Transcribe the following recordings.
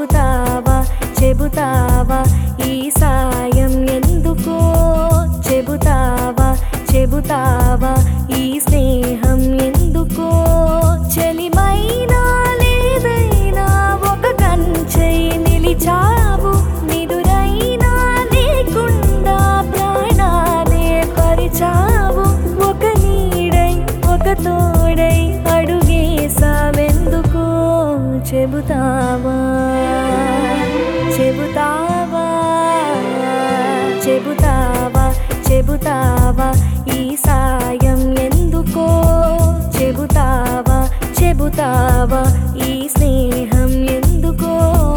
చెబుతావా చెబుతావా ఈ సాయం ఎందుకో చెబుతావా చెబుతావా ఈ స్నేహం ఎందుకో చెలిమైనా లేదైనా ఒక కంచై నిలిచావు నిదురైనా లేకుండా ప్రాణాలే పరిచావు ఒక నీడై ఒక తోడై అడుగేసావెందుకో చెబుతావా చెబుతావా చెబుతావా చెబుతావా ఈ సాయం ఎందుకో చెబుతావా చెబుతావా ఈ స్నేహం ఎందుకో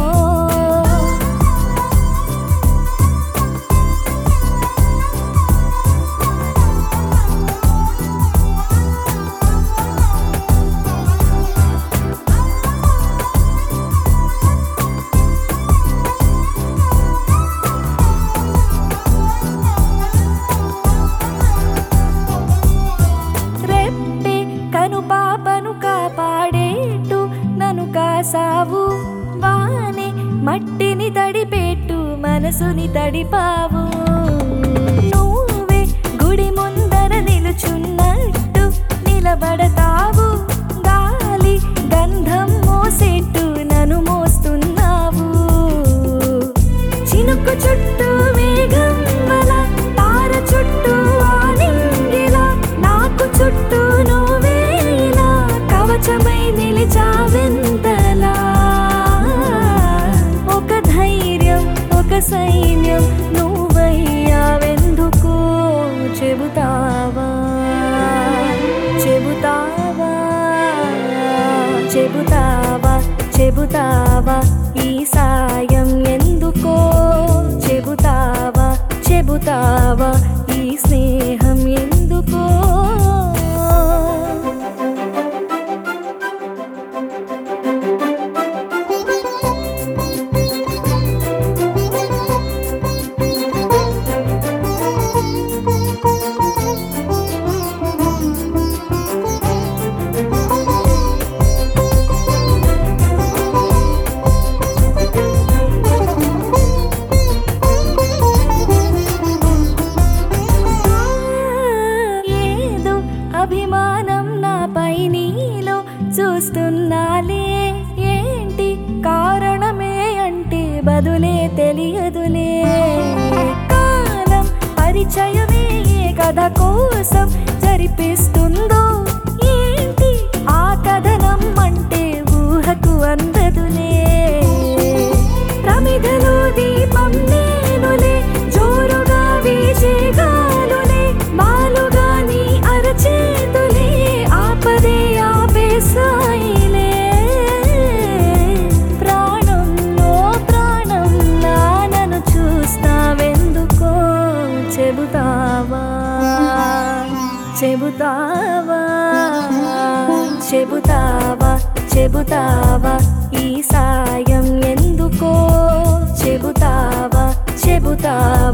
రెప్పే కను పాపను కాపాడేట్టు నన్ను కాసావు వానే మట్టిని తడిపెట్టు మనసుని తడిపావు నువ్వే గుడి ముందర నిలుచున్నట్టు నిలబడతావు గాలి గంధం మోసేట్టు నన్ను మోస్తున్నావు చినుకు చుట్టూ మేఘం వల తార చుట్టూ ఆనింగిలా నాకు చుట్టూ నువ్వేలా కవచమై నిలిచావెంతలా ఒక ధైర్యం ఒక సైన్యం నువ్వయ్యావెందుకు చెబుతావా చెబుతావా చెబుతావా చెబుతావా ఈ సాయం ఎందుకో చెబుతావా చెబుతావా ఈ స్నేహం ఎందుకో ఏదో అభిమానం నాపై నీలో చూస్తున్నాలే ఏంటి కారణమే అంటే బదులే తెలియదులే కాలం పరిచయమే ఏ కథ కోసం జరిపిస్తుందో ఏంటి ఆ కథనం అంటే ఊహకు అందదులే ప్రమిదలో దీపం నేనులే జోరుగా వీచే గాలులే బాలుగా నీ అరచేతులే ఆపదే ఆపేసాయిలే ప్రాణంలో ప్రాణంలా నన్ను చూస్తావెందుకో చెబుతావా చెబుతావా చెబుతావా చెబుతావా ఈ సాయం ఎందుకో చెబుతావా చెబుతావా